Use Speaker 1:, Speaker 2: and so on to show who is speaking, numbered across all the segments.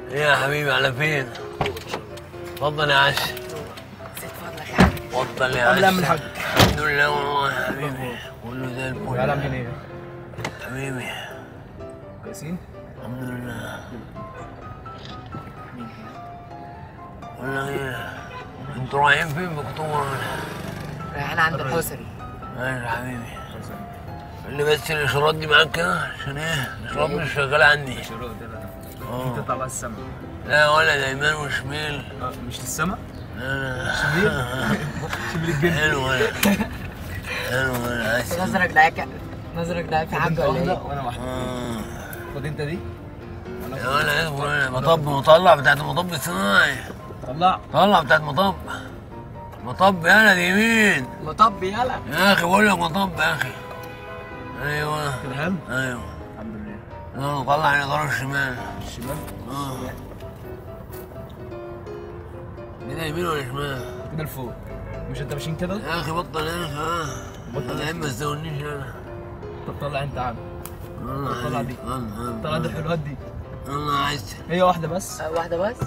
Speaker 1: ايه يا حبيبي على فين؟ اتفضل يا عشا
Speaker 2: زيد فضلك يا عم
Speaker 1: اتفضل يا
Speaker 3: عامل ايه يا عم
Speaker 1: عشا
Speaker 3: الحاج؟
Speaker 1: الحمد لله والله يا حبيبي كله زي الفل
Speaker 3: يا عاملين ايه؟
Speaker 1: حبيبي
Speaker 3: كويسين؟
Speaker 1: الحمد لله ولا ايه انتوا رايحين فين بكتوبة
Speaker 2: رايحين عند الحسري
Speaker 1: ايوه يا حبيبي اللي بس الاشارات دي معاك كده عشان ايه الاشارات مش شغالة عندي
Speaker 3: شروق ده لا
Speaker 1: اه
Speaker 3: تطلع بقى السما
Speaker 1: لا ولا ده يمين وشمال
Speaker 3: اه مش للسما؟
Speaker 1: لا لا
Speaker 3: شميل؟ شميل الجن
Speaker 1: حلو ولا حلو ولا عسل
Speaker 2: نظرك ضعيف نظرك ضعيف يا
Speaker 3: خد
Speaker 2: حاج
Speaker 3: انت
Speaker 2: ولا
Speaker 3: واحدة
Speaker 2: ايه؟
Speaker 3: وانا واحدة
Speaker 1: آه.
Speaker 3: خد انت دي
Speaker 1: يا ولا ايه ولا مطب مطلع بتاعت المطب الصناعي
Speaker 3: طلع
Speaker 1: طلع بتاعت مطب مطب يالا دي يمين
Speaker 2: مطب يلا
Speaker 1: يا اخي بقول لك مطب يا اخي ايوه
Speaker 3: كده حلو؟
Speaker 1: ايوه
Speaker 3: الحمد لله
Speaker 1: يلا طلع الاداره الشمال
Speaker 3: الشمال
Speaker 1: اه كده يمين ولا شمال
Speaker 3: كده لفوق مش انت ماشيين كده؟
Speaker 1: يا اخي بطل يا اخي اه
Speaker 3: بطل
Speaker 1: انا
Speaker 3: إيه؟
Speaker 1: ما تزودنيش انا
Speaker 3: طب طلع انت عم
Speaker 1: يلا
Speaker 3: طلع دي.
Speaker 1: يلا
Speaker 3: طلع دي الحلوات دي
Speaker 1: يلا عايز
Speaker 3: هي واحدة بس
Speaker 2: آه، واحدة بس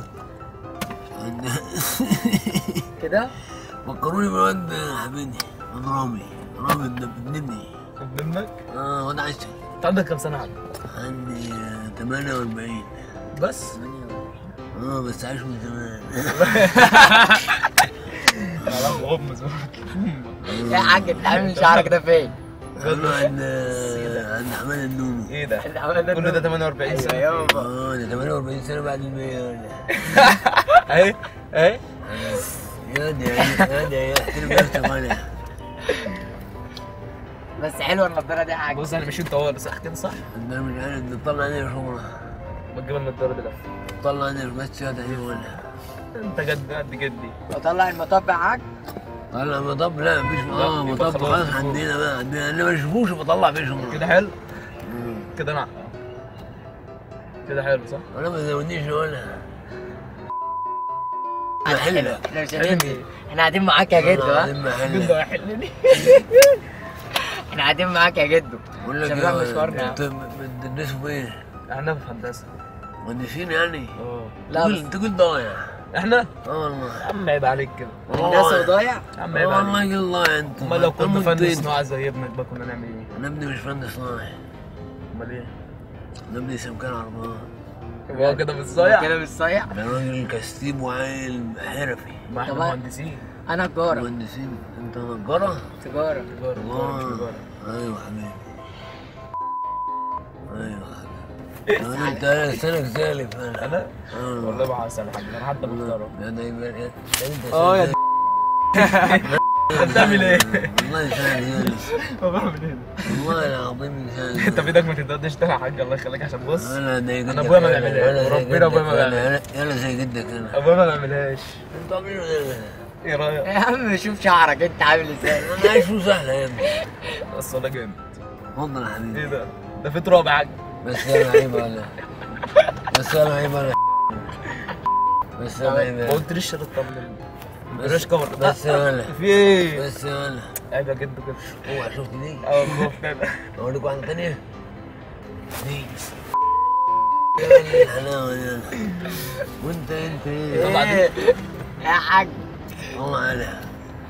Speaker 2: كده
Speaker 1: فكروني بالواد حبيبي واد رامي رامي ابن ابن ابني
Speaker 3: ابن ابنك
Speaker 1: اه واد عشر
Speaker 3: انت عندك كام سنة يا عم؟
Speaker 1: عندي آه، 48
Speaker 3: بس؟
Speaker 1: اه بس عايش من زمان
Speaker 3: لا غمز
Speaker 2: يا حاج انت عامل شعرك ده فين؟
Speaker 1: انا عند عند حماد النونو
Speaker 3: ايه ده؟
Speaker 2: انت عامل
Speaker 3: كل ده 48
Speaker 2: ايوه
Speaker 3: سنة
Speaker 2: يابا
Speaker 1: اه ده 48 سنه بعد المية ولا
Speaker 3: اهي اهي
Speaker 1: يا دي يا دي احترم نفسك انا
Speaker 2: بس حلوه النضاره دي يا حاج
Speaker 3: بص احنا ماشيين طوال صح كده صح؟
Speaker 1: انا مش عارف نطلع علينا شغله
Speaker 3: ما تجيب النضارة دي لف
Speaker 1: طلع علينا بس يا ده ولا
Speaker 3: انت جد قد جدي
Speaker 2: اطلع المطب يا حاج
Speaker 1: طلع مطب لا مفيش اه
Speaker 3: يبقى
Speaker 1: مطب
Speaker 3: خلاص.
Speaker 1: خلاص عندنا بقى عندنا اللي ما يشوفوش بطلع فيه شغله
Speaker 3: كده حلو
Speaker 1: مم.
Speaker 3: كده نعم كده حلو صح؟
Speaker 1: انا ما زودنيش ولا حلوة
Speaker 2: احنا مش هننزل احنا قاعدين معاك يا جدو ها
Speaker 1: حلوة
Speaker 3: جدو هيحلني
Speaker 2: احنا قاعدين معاك يا جدو
Speaker 1: بقول لك
Speaker 2: عشان نروح
Speaker 1: إيه،
Speaker 2: مشوارنا.
Speaker 1: انت بتدرسوا في ايه؟
Speaker 3: احنا في هندسة
Speaker 1: مهندسين يعني؟
Speaker 3: اه
Speaker 2: لا
Speaker 1: تقول-
Speaker 2: بس
Speaker 1: انت كنت ضايع
Speaker 3: احنا
Speaker 1: اه والله
Speaker 3: يا عم عيب عليك كده
Speaker 2: هندسه وضايع
Speaker 3: يا عم
Speaker 1: اه
Speaker 3: عيب
Speaker 1: والله
Speaker 3: عليك
Speaker 1: الله انت
Speaker 3: امال لو كنا فن
Speaker 1: مدين.
Speaker 3: صناعة زي ابنك بقى كنا نعمل ايه؟
Speaker 1: انا ابني مش فن صناعي
Speaker 3: امال ايه؟
Speaker 1: انا ابني سمكان عربان
Speaker 3: هو كده بالصايع
Speaker 2: كده بالصيع
Speaker 1: ده راجل كستيب وعيل حرفي
Speaker 3: ما احنا
Speaker 2: طب-
Speaker 3: مهندسين
Speaker 2: انا تجاره
Speaker 1: مهندسين انت نجارة؟
Speaker 2: تجاره
Speaker 3: تجارة تجارة مش تجارة
Speaker 1: ايوه حبيبي ايوه حبيبي انا انت انا سنك سالف انا
Speaker 3: انا
Speaker 1: اه
Speaker 3: والله ما هسأل حاجة انا حتى محترم
Speaker 1: يا ده يبقى يا- انت
Speaker 3: اه يا
Speaker 1: سنك
Speaker 3: انت بتعمل ايه؟
Speaker 1: والله سنك سالف
Speaker 3: هو بعمل ايه؟
Speaker 1: والله العظيم سالف
Speaker 3: انت بايدك ما تقدرش تشتغل يا حاج الله يخليك عشان بص
Speaker 1: انا زي جدك
Speaker 3: أنا أبويا ما
Speaker 1: أنا-
Speaker 3: بيعملهاش.
Speaker 1: أنا زي
Speaker 3: وربنا أبويا ما
Speaker 1: جدك. أنا-
Speaker 3: بيعملهاش.
Speaker 1: أنا- انا زي جدك انا
Speaker 3: ابويا ما بيعملهاش
Speaker 1: انت عاملين ايه
Speaker 3: ايه رايك؟
Speaker 2: يا عم شوف شعرك انت عامل ازاي
Speaker 1: انا عايش فيه سهله يا ابني
Speaker 3: بس ده جامد
Speaker 1: اتفضل يا حبيبي
Speaker 3: ايه ده؟ ده في تراب يا حاج
Speaker 1: بس انا عيب ولا بس انا عيب ولا بس انا
Speaker 3: ما
Speaker 1: عيب
Speaker 3: قلتليش شرط طب ما بلاش كفر
Speaker 1: بس ولا
Speaker 3: في ايه؟
Speaker 1: بس ولا
Speaker 3: عيب يا جد كده
Speaker 1: اوعى شفت دي
Speaker 3: اه والله كده
Speaker 1: اقول لكم واحده ثانيه دي يا الحلاوه دي وانت انت
Speaker 3: طلع
Speaker 1: ايه
Speaker 3: دي.
Speaker 2: يا حاج
Speaker 1: الله عليها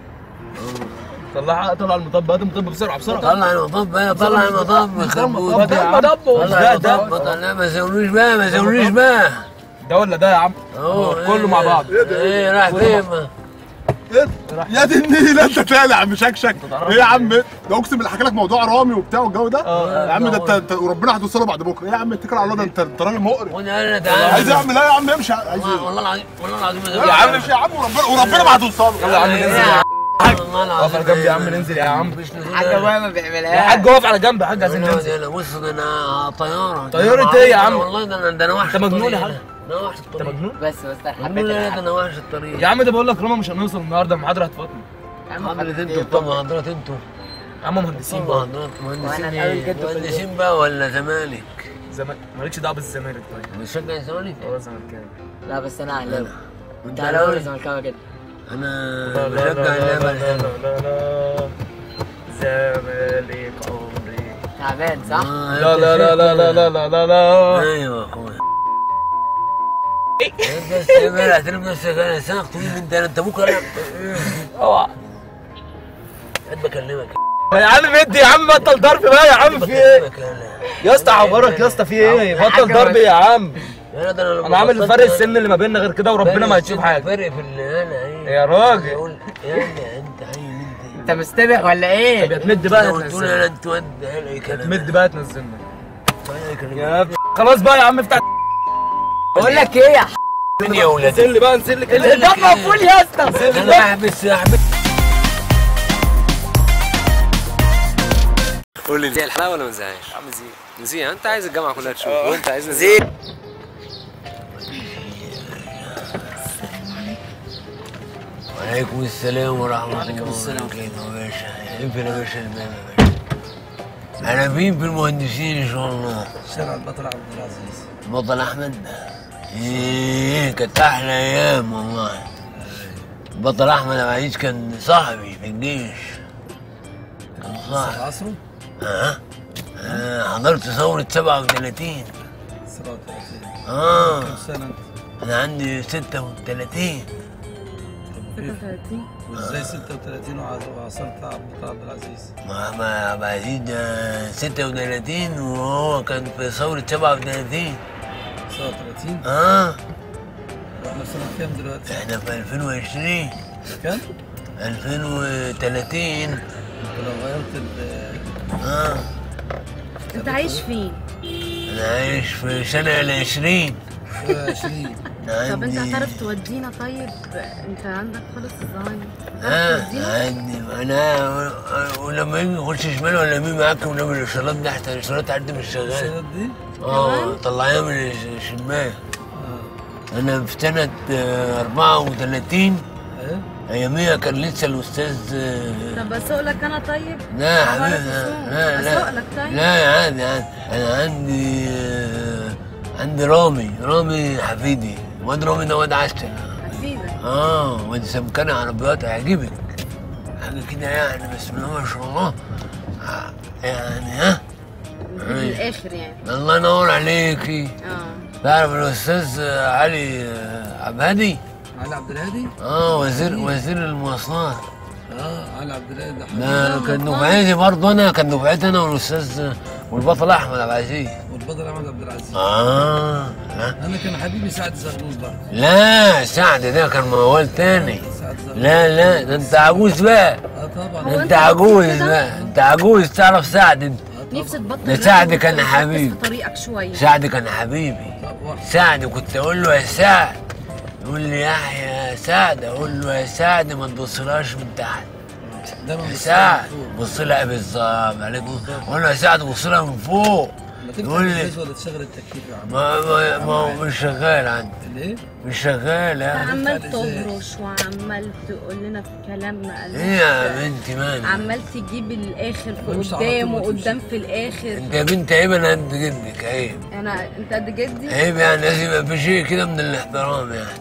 Speaker 3: طلع طلع المطب هات المطب بسرعه بسرعه
Speaker 1: طلع المطب بقى طلع المطب خربوط
Speaker 3: المطب يا عم.
Speaker 1: طلع
Speaker 3: ده ده
Speaker 1: المطب طلع ما سويش بقى ما سويش بقى
Speaker 3: ده ولا ده يا عم؟
Speaker 1: اهو
Speaker 3: كله مع بعض
Speaker 1: ايه راح فين ما
Speaker 4: يا دي النيل انت تاني يا عم شكشك ايه يا عم ده اقسم بالله حكى لك موضوع رامي وبتاع والجو ده
Speaker 3: اه.
Speaker 4: يا عم ده انت- انت وربنا هتوصله بعد بكره ايه يا عم اتكل على الله ده انت انت راجل مقرف
Speaker 1: وانا انا
Speaker 4: عايز
Speaker 1: تعالى
Speaker 4: اعمل ايه يا عم امشي عايز
Speaker 1: والله
Speaker 4: ايه
Speaker 1: والله العظيم والله العظيم
Speaker 4: يا عم امشي يا عم وربنا وربنا ما هتوصله
Speaker 3: يلا يا عم ننزل يا عم
Speaker 1: والله العظيم
Speaker 3: واقف على جنب يا عم ننزل يا عم
Speaker 1: مش نزول
Speaker 2: حاج ابويا ما
Speaker 3: يا
Speaker 2: بيعملهاش
Speaker 3: حاج واقف على جنب يا حاج عايزين
Speaker 1: انا
Speaker 3: ننزل
Speaker 1: انا بص ده انا طياره
Speaker 3: طيارة ايه يا عم؟
Speaker 1: والله ده انا ده انا وحش
Speaker 3: انت مجنون يا
Speaker 1: الطريق
Speaker 3: حاج؟
Speaker 1: انا وحش
Speaker 3: انت
Speaker 1: الطريق
Speaker 3: مجنون؟
Speaker 2: بس بس انا
Speaker 1: مجنون
Speaker 2: حبيت
Speaker 1: لا ده
Speaker 2: الحاج.
Speaker 1: انا وحش الطريق
Speaker 3: يا عم ده بقول لك رامي مش هنوصل النهارده المحاضره هتفوتنا
Speaker 2: يا عم
Speaker 1: حضرتك
Speaker 2: خليك
Speaker 1: انتوا
Speaker 2: ايه
Speaker 1: بتوع محاضرات انتوا
Speaker 3: يا عم مهندسين
Speaker 1: بتوع
Speaker 3: بقى
Speaker 1: محاضرات
Speaker 2: وانا
Speaker 1: مهندسين
Speaker 2: نقابل
Speaker 1: ايه؟
Speaker 2: جد في
Speaker 1: مهندسين بقى ولا زمالك؟
Speaker 3: زمان مالكش دعوه بالزمالك طيب
Speaker 1: بتشجع الزمالك؟
Speaker 3: هو زملكاوي
Speaker 2: لا بس انا اهلاوي
Speaker 1: انا
Speaker 2: انت
Speaker 1: انت
Speaker 2: اهلاوي ولا
Speaker 1: اهلاوي؟
Speaker 2: زملكاوي كده
Speaker 1: انا
Speaker 3: لا لا لا
Speaker 1: بشجع
Speaker 3: لا
Speaker 1: اللعبه
Speaker 3: لا
Speaker 1: الحلوه
Speaker 3: لا لا زمالك عمري
Speaker 2: تعبان صح؟
Speaker 1: آه،
Speaker 3: لا
Speaker 1: انت
Speaker 3: لا لا لا
Speaker 1: شفت-
Speaker 3: لا لا لا لا
Speaker 1: ايوه يا اخويا انت استعمال اعترف نفسك انا ساق طويل انت انت ابوك انا
Speaker 3: اوعى
Speaker 1: قد بكلمك
Speaker 3: يا عم مدي يا عم بطل ضرب بقى يا عم في ايه
Speaker 1: بكلمك انا
Speaker 3: يا اسطى عبرك يا اسطى في ايه بطل ضرب يا عم
Speaker 1: يا ده انا
Speaker 3: انا عامل فرق السن اللي ما بيننا غير كده وربنا ما هيشوف حاجه
Speaker 1: فرق في اللي انا ايه
Speaker 3: يا راجل.
Speaker 1: يقول يا ابني انت عيل انت
Speaker 2: انت مستبق ولا
Speaker 3: طب
Speaker 2: ايه؟
Speaker 3: يا تمد
Speaker 1: انت
Speaker 3: بقى
Speaker 1: قلت لي
Speaker 3: تنزلنا
Speaker 1: انا انت ود هلا ايه كلام
Speaker 3: تمد بقى تنزلنا
Speaker 1: ايه كلام
Speaker 3: يا ابني خلاص بقى يا عم افتح
Speaker 2: بقول لك ايه يا ح-
Speaker 1: مين يا ولاد
Speaker 3: نزل لي بقى نزل لي كده
Speaker 2: الباب مقفول يا اسطى
Speaker 1: انا احبس احبس
Speaker 5: قول لي زي الحلاوه ولا ما زهقش؟ عم زين زين انت عايز الجامعه كلها تشوف وانت عايز زين
Speaker 1: وعليكم السلام ورحمة الله وبركاته يا باشا ينفع يا باشا الباب يا باشا أنا مين في المهندسين إن شاء الله
Speaker 6: شارع البطل عبد العزيز
Speaker 1: بطل أحمد إيه كانت أحلى أيام والله بطل أحمد عبد العزيز كان صاحبي في الجيش كان صاحبي
Speaker 6: عصره
Speaker 1: ها آه حضرت ثورة 37
Speaker 6: 37
Speaker 1: آه
Speaker 6: كم سنة انت؟
Speaker 1: أنا عندي 36
Speaker 6: وازاي 36 وع- وعاصرت عبد عبد العزيز؟
Speaker 1: ما ما عبد العزيز ده 36 وهو كان في ثورة 37
Speaker 6: 37
Speaker 1: اه
Speaker 6: واحنا في سنة كام دلوقتي؟
Speaker 1: احنا في 2020
Speaker 6: كام؟
Speaker 1: 2030
Speaker 6: انت لو غيرت ال
Speaker 1: اه
Speaker 7: انت عايش فين؟
Speaker 1: انا عايش في سنة ال 20
Speaker 6: 20
Speaker 7: طب انت
Speaker 1: عندي
Speaker 7: هتعرف تودينا طيب انت عندك خالص الزهايمر
Speaker 1: اه
Speaker 7: هتعرف تودينا؟
Speaker 1: عندي انا ولما يجي يخش شمال ولا يمين معاك ونعمل الاشارات دي حتى الاشارات عندي مش شغاله
Speaker 6: السنة دي؟
Speaker 1: اه طلعيها من الشمال انا في سنة آه، 34
Speaker 6: ايه؟
Speaker 1: اياميها كان لسه الاستاذ آه،
Speaker 7: طب اسوق لك انا طيب؟
Speaker 1: لا يا
Speaker 7: طب
Speaker 1: حبيبي
Speaker 7: عرفت
Speaker 1: لا
Speaker 7: اسوق؟
Speaker 1: لا
Speaker 7: اسوق لك طيب؟
Speaker 1: لا يا عادي عادي انا عندي آه، عندي رامي رامي حفيدي واد رامي ده واد عسل
Speaker 7: هتفيدك
Speaker 1: اه واد سمكان عربيات هيعجبك حاجه كده يعني بسم الله ما شاء الله آه، يعني ها
Speaker 7: في الاخر يعني
Speaker 1: الله ينور عليكي
Speaker 7: اه
Speaker 1: تعرف الاستاذ علي آه، عبادي
Speaker 6: علي عبد الهادي؟
Speaker 1: اه وزير وزير المواصلات
Speaker 6: اه علي عبد الهادي ده حبيبي.
Speaker 1: ده كان دفعتي برضه انا كان دفعتي انا والاستاذ والبطل احمد عبد العزيز
Speaker 6: والبدر احمد عبد العزيز
Speaker 1: اه لا
Speaker 6: انا كان حبيبي سعد زغلول برضه
Speaker 1: لا سعد ده كان موال تاني
Speaker 6: سعد زغلول
Speaker 1: لا لا ده انت عجوز بقى
Speaker 6: اه طبعا
Speaker 7: هو
Speaker 1: ده انت
Speaker 7: انت
Speaker 1: عجوز
Speaker 7: كده؟
Speaker 1: بقى انت عجوز تعرف سعد انت
Speaker 7: نفسي تبطل
Speaker 1: ده
Speaker 7: راب
Speaker 1: سعد كان
Speaker 7: وتركز
Speaker 1: حبيب.
Speaker 7: في طريقك شويه
Speaker 1: سعد كان حبيبي
Speaker 6: طب واحد
Speaker 1: سعد كنت اقول له يا سعد يقول لي يحيى يا سعد اقول له يا سعد ما تبصلهاش من تحت
Speaker 6: دايما
Speaker 1: يا
Speaker 6: بس-
Speaker 1: سعد بص لها بالظبط عليكم اقول له يا سعد بص لها من فوق
Speaker 6: ما تفتح
Speaker 1: يقول لي
Speaker 6: الجهاز ولا تشغل التكييف يا عم
Speaker 1: ما ما, ما هو مش شغال عندي
Speaker 6: ليه؟
Speaker 1: مش شغال يعني
Speaker 7: عمال
Speaker 6: بتاع الإزاز.
Speaker 7: تهرش وعمال تقول لنا في كلام ما
Speaker 1: ايه يا
Speaker 7: قالوش.
Speaker 1: بنتي مالك
Speaker 7: عمال تجيب الاخر في
Speaker 6: مش
Speaker 7: قدام
Speaker 6: عارفة ما
Speaker 7: وقدام في الاخر
Speaker 1: انت يا بنت عيب انا قد جدك عيب
Speaker 7: انا انت قد جدي
Speaker 1: عيب يعني لازم يبقى في شيء كده من الاحترام يعني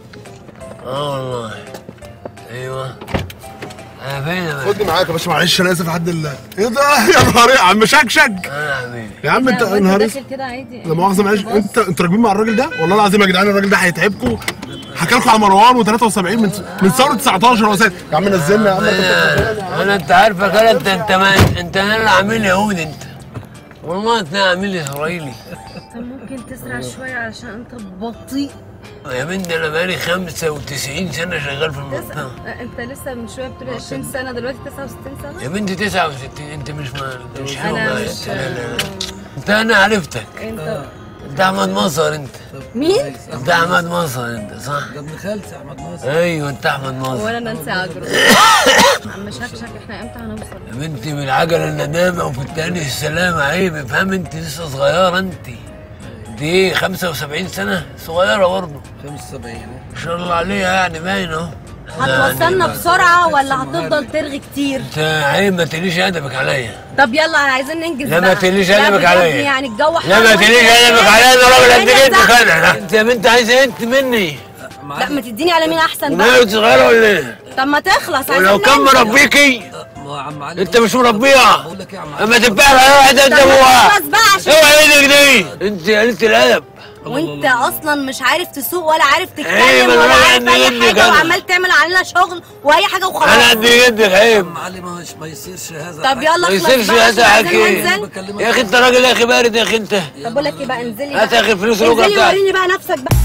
Speaker 1: اه والله ايوه انا فين يا باشا؟
Speaker 4: خدني معاك يا باشا معلش انا اسف لحد الله ايه ده يا نهار إيه؟ يا عم شكشك
Speaker 1: انا يا حبيبي
Speaker 4: يا عم انت
Speaker 7: لا،
Speaker 4: يا
Speaker 7: وانت
Speaker 4: نهار
Speaker 7: داخل كده عادي
Speaker 4: لا مؤاخذه معلش
Speaker 7: بص.
Speaker 4: انت انتوا راكبين مع الراجل ده والله العظيم يا جدعان الراجل ده هيتعبكم حكى لكم على مروان و73 من من ثوره 19 وسات يا عم نزلنا يا عم
Speaker 1: انا انا انت عارفك انا انت انت ما انت انا اللي عامل يهودي انت والله انت عامل اسرائيلي
Speaker 7: طب ممكن تسرع شويه علشان انت بطيء
Speaker 1: يا بنتي انا بقالي 95 سنه شغال في المنطقه
Speaker 7: تسأل. انت لسه من شويه بتقول 20 سنه دلوقتي 69 سنه
Speaker 1: يا بنتي 69 انت مش ما انت مش حلو
Speaker 7: انا
Speaker 1: معايا.
Speaker 7: مش
Speaker 1: لا لا لا انت انا عرفتك
Speaker 7: انت
Speaker 1: انت احمد مصر انت
Speaker 7: مين؟
Speaker 1: انت احمد مصر انت صح
Speaker 6: ده ابن خالتي احمد ناصر
Speaker 1: ايوه انت احمد مصر
Speaker 7: وانا نانسي عجرم عم شكشك احنا امتى هنوصل؟
Speaker 1: يا بنتي من العجله الندامه وفي التاني السلامه عيب افهم انت لسه صغيره انت انت ايه 75 سنه صغيره برضه
Speaker 6: 75
Speaker 1: ما شاء الله عليها يعني باين اهو
Speaker 7: هتوصلنا بسرعه ولا هتفضل ترغي كتير؟
Speaker 1: انت عيب ما تقليش ادبك عليا
Speaker 7: طب يلا عايزين ننجز
Speaker 1: لا ما
Speaker 7: بقى.
Speaker 1: تقليش
Speaker 7: لا
Speaker 1: ادبك
Speaker 7: بجد
Speaker 1: عليا
Speaker 7: يعني الجو حر
Speaker 1: لا ما
Speaker 7: وانت
Speaker 1: تقليش
Speaker 7: قاعد
Speaker 1: ادبك عليا انا راجل قد
Speaker 7: الدنيا
Speaker 1: جدك
Speaker 7: زحمة.
Speaker 1: انا انت يا بنت عايزه انت مني
Speaker 7: لا ما تديني على مين احسن بقى
Speaker 1: ومالك صغيره ولا ايه؟
Speaker 7: طب ما تخلص عايزين
Speaker 1: ولو كان
Speaker 7: ننجز.
Speaker 1: مربيكي
Speaker 6: ما هو عم علي
Speaker 1: انت مش مربيها
Speaker 6: بقول لك ايه يا عم علي
Speaker 1: اما تبقى على واحد انت
Speaker 7: طب ما
Speaker 1: ابوها
Speaker 7: تخلص بقى عشان
Speaker 1: اوعى ايدك دي انت قلت الادب
Speaker 7: وانت اصلا مش عارف تسوق ولا عارف
Speaker 1: ايه،
Speaker 7: تتكلم
Speaker 1: ما
Speaker 7: ولا
Speaker 1: انا
Speaker 7: عارف
Speaker 1: قد
Speaker 7: اي
Speaker 1: جدك
Speaker 7: حاجه
Speaker 1: أنا.
Speaker 7: وعمال تعمل علينا شغل واي حاجه
Speaker 1: انا
Speaker 7: وخلاص
Speaker 1: قد جدك عيب
Speaker 6: عم علي ما ما يصيرش هذا
Speaker 7: طب
Speaker 6: الحكي.
Speaker 7: يلا
Speaker 1: ما
Speaker 7: اخلص
Speaker 1: يصيرش
Speaker 7: بقى
Speaker 1: هذا
Speaker 7: عشان
Speaker 1: حكي.
Speaker 7: لازم انزل
Speaker 6: بكلمك
Speaker 1: يا اخي انت راجل يا اخي بارد يا اخي انت
Speaker 7: طب بقول لك ايه بقى انزلي
Speaker 1: هات
Speaker 7: بقى
Speaker 1: يا اخي الفلوس الأجرة
Speaker 7: انزلي
Speaker 1: بتاعتك
Speaker 7: وريني بقى نفسك بقى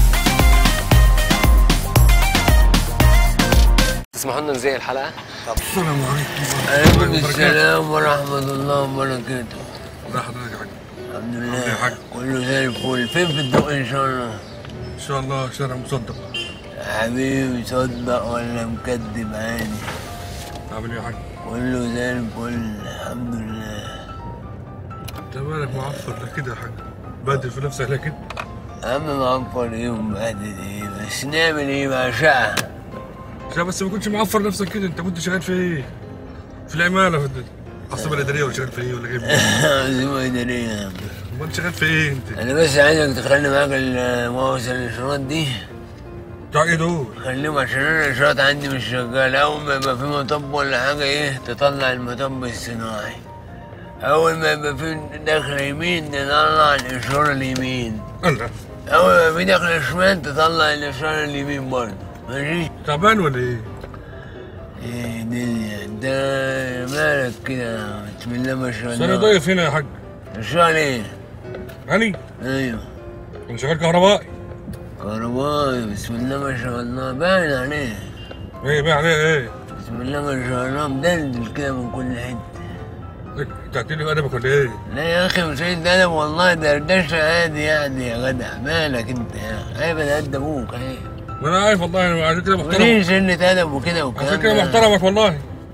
Speaker 5: تسمحوا لنا نزيق الحلقه
Speaker 4: السلام عليكم
Speaker 1: عليكم السلام ورحمة الله وبركاته
Speaker 4: ازي حضرتك يا حاج
Speaker 1: الحمد
Speaker 4: عامل ايه يا
Speaker 1: لله
Speaker 4: حاج؟
Speaker 1: كله زي الفل فين في الدق ان شاء الله
Speaker 4: ان شاء الله شارع مصدق
Speaker 1: يا حبيبي صدق ولا مكدب عادي
Speaker 4: عامل ايه يا حاج؟
Speaker 1: كله زي الفل الحمد لله
Speaker 4: انت مالك معفر ليه كده يا حاج؟ بادل في نفسك ليه كده؟
Speaker 1: عم معفر ايه ومبهدل ايه بس نعمل ايه بقى شقة
Speaker 4: عشان بس ما كنتش معفر نفسك كده انت كنت شغال في ايه؟ في العماله في العاصمه الاداريه ولا شغال في ايه ولا جايب ايه؟
Speaker 1: عزيمة إدارية يا عم
Speaker 4: امال شغال في ايه انت؟
Speaker 1: أنا بس عايزك تخلي معاك المواصل الإشارات دي
Speaker 4: بتاع ايه دول؟
Speaker 1: خليهم عشان أنا الإشارات عندي مش شغال أول ما يبقى في مطب ولا حاجة إيه تطلع المطب الصناعي أول ما يبقى في دخل يمين تطلع الإشارة اليمين
Speaker 4: الله
Speaker 1: أول ما يبقى في دخل شمال تطلع الإشارة اليمين برضه ماشي؟
Speaker 4: تعبان ولا ايه؟
Speaker 1: إيه دنيا أنت مالك كده بسم الله ما شاء
Speaker 4: بس انا
Speaker 1: الله
Speaker 4: ضيف هنا يا حاج
Speaker 1: شغال إيه؟
Speaker 4: هاني
Speaker 1: أيوه
Speaker 4: انا شغال كهربائي
Speaker 1: كهربائي بسم الله ما شاء الله باين عليه
Speaker 4: ايه بقى عليه ايه؟
Speaker 1: بسم الله ما شاء الله مدلدل كده من كل حته
Speaker 4: انت هتقولي في ادبك ولا ايه؟
Speaker 1: لا يا اخي مش عيد ادب والله دردشه عادي يعني يا جدع مالك انت يا عيب انا قد ابوك عيب
Speaker 4: ما انا عارف والله انا عشان كده محترم
Speaker 1: وليه سنة ادب وكده والكلام
Speaker 4: عشان كده
Speaker 1: ده؟
Speaker 4: محترمك والله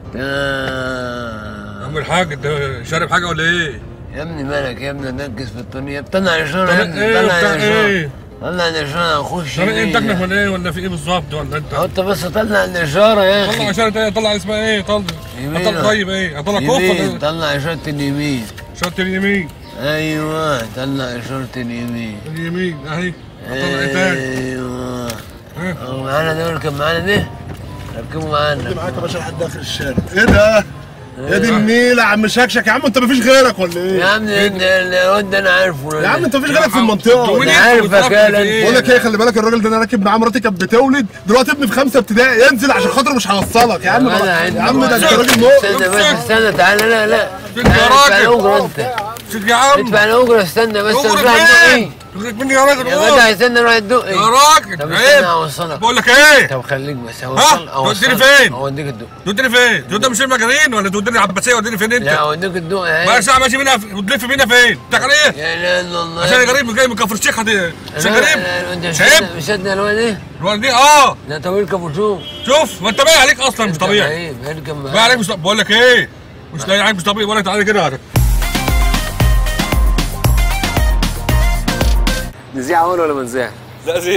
Speaker 1: آه.
Speaker 4: عم الحاج انت شارب حاجه ولا ايه؟
Speaker 1: يا ابني مالك يا ابني نركز في الدنيا طلع الاشاره يا
Speaker 4: طلع
Speaker 1: ابني
Speaker 4: ايه
Speaker 1: طلع
Speaker 4: وبتاع
Speaker 1: الاشاره
Speaker 4: ايه؟
Speaker 1: طلع الاشاره اخش
Speaker 4: طلع ايه
Speaker 1: بيه.
Speaker 4: بتاكلك ولا ايه ولا في ايه بالظبط ولا انت؟
Speaker 1: انت بس طلع الاشاره يا
Speaker 4: طلع
Speaker 1: اخي
Speaker 4: اشاره ايه طلع اسمها ايه طلع
Speaker 1: يمين.
Speaker 4: طلع طيب ايه طلع كفه
Speaker 1: يمين
Speaker 4: ولا
Speaker 1: طلع اشاره اليمين
Speaker 4: اشاره اليمين
Speaker 1: ايوه طلع اشاره اليمين
Speaker 4: اليمين اهي طلع ايه تاني
Speaker 1: ايوه
Speaker 4: ها؟
Speaker 1: هو معانا ده ولا كان معانا ده؟ ركبوا معانا
Speaker 4: معاك يا باشا لحد اخر الشارع ايه ده؟ يا دي النيلة يا عم شكشك يا عم انت مفيش غيرك ولا
Speaker 1: يا
Speaker 4: ايه؟
Speaker 1: عم ده- ده الواد ده انا عارفه
Speaker 4: يا عم انت مفيش غيرك في المنطقة ومين
Speaker 1: أنا
Speaker 4: انت
Speaker 1: عارفك
Speaker 4: وبتعرف
Speaker 1: يا
Speaker 4: في
Speaker 1: لن-
Speaker 4: ايه؟
Speaker 1: بقول
Speaker 4: بقول لك ايه خلي بالك الراجل ده انا راكب معاه مراتي كانت بتولد دلوقتي ابني في خمسة ابتدائي ينزل عشان خاطر مش هوصلك يا عم يا عم ده انت راجل مؤمن
Speaker 1: استنى بس استنى تعالى لا لا
Speaker 4: يا
Speaker 1: تعالى ادفع
Speaker 4: راجل.
Speaker 1: الاجره انت
Speaker 4: شوف يا عم
Speaker 1: ادفع الاجره استنى بس
Speaker 4: أجرة
Speaker 1: روح الدقي
Speaker 4: فين؟ تغرق مني يا راجل
Speaker 1: يا
Speaker 4: قول.
Speaker 1: جدع استنى روح الدقي
Speaker 4: يا راجل
Speaker 1: طب استنى
Speaker 4: عيب
Speaker 1: اوصلك
Speaker 4: بقول لك ايه؟
Speaker 1: طب خليك بس
Speaker 4: ها؟
Speaker 1: اوصلك
Speaker 4: توديني
Speaker 1: اوصلك
Speaker 4: فين؟
Speaker 1: اوديك الدقي
Speaker 4: توديني فين؟ توديني مش المجانين ولا توديني العباسيه وديني فين
Speaker 1: لا
Speaker 4: انت؟
Speaker 1: اوديك الدقي
Speaker 4: بقى
Speaker 1: اهي
Speaker 4: ساعه ماشي منها وتلف بينا فين؟ انت على ايه؟
Speaker 1: يا لا الا الله
Speaker 4: عشان غريب جاي من كفر الشيخ هت- عشان
Speaker 1: لا،
Speaker 4: غريب
Speaker 1: لا، انت مش
Speaker 4: شايب
Speaker 1: صدق- مش صدق الواد ايه؟
Speaker 4: الولد دي اه
Speaker 1: ده طويل كابوشو
Speaker 4: شوف ما انت باين عليك اصلا مش طبيعي
Speaker 1: اركب اركب
Speaker 4: باين
Speaker 1: معايا
Speaker 4: عليك مش طبيعي بقول لك ايه مش لاقي عليك مش طبيعي ولا تعالى كده
Speaker 5: نزيع اول ولا ما نزيع؟
Speaker 3: لا زي